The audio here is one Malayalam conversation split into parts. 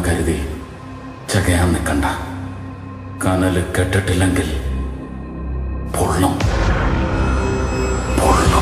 കരുതി ചകയാൻ നിൽക്കണ്ട കനല് കെട്ടിട്ടില്ലെങ്കിൽ പൊള്ളും പൊള്ളും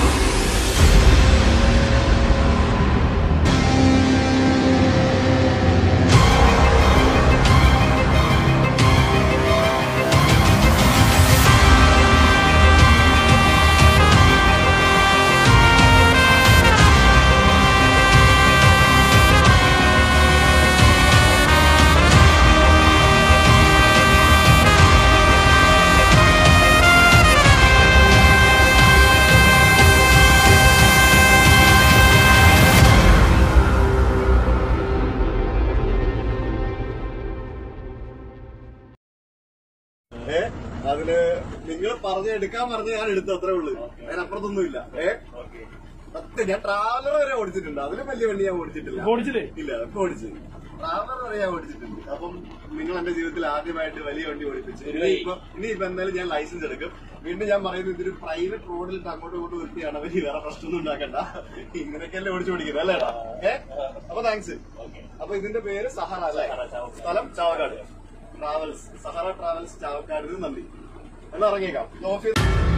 ഏ അതില് നിങ്ങൾ പറഞ്ഞ് എടുക്കാൻ പറഞ്ഞ് ഞാൻ എടുത്തു അത്രേ ഉള്ളൂ അതിനപ്പുറത്തൊന്നുമില്ല ഏ സത്യം ഞാൻ ട്രാവലർ വരെ ഓടിച്ചിട്ടുണ്ട് അതിലും വലിയ വണ്ടി ഞാൻ ഓടിച്ചിട്ടില്ല ഓടിച്ചില്ലേ? ഇല്ല ഇപ്പൊ ഓടിച്ചു ട്രാവലർ വരെ ഞാൻ ഓടിച്ചിട്ടുണ്ട് അപ്പം നിങ്ങൾ എന്റെ ജീവിതത്തിൽ ആദ്യമായിട്ട് വലിയ വണ്ടി ഓടിപ്പിച്ചു ഇനി ഇപ്പൊ ഇനി ഇപ്പൊ എന്തായാലും ഞാൻ ലൈസൻസ് എടുക്കും വീണ്ടും ഞാൻ പറയുന്നത് ഇതൊരു പ്രൈവറ്റ് റോഡിൽ അങ്ങോട്ടും ഇങ്ങോട്ടും വൃത്തിയാണ് വലിയ വേറെ പ്രശ്നമൊന്നും ഉണ്ടാക്കണ്ട ഇങ്ങനെയൊക്കെയല്ലേ ഓടിച്ചു ഓടിക്കുന്നത് അല്ലേടാ ഏ അപ്പൊ താങ്ക്സ് അപ്പൊ ഇതിന്റെ പേര് സഹറ അല്ലേ സ്ഥലം ചാവക്കാട് ട്രാവൽസ് സഹറ ട്രാവൽസ് ചാവക്കാട് നന്ദി എന്നാ ഇറങ്ങിയേക്കാം ഓഫീസ്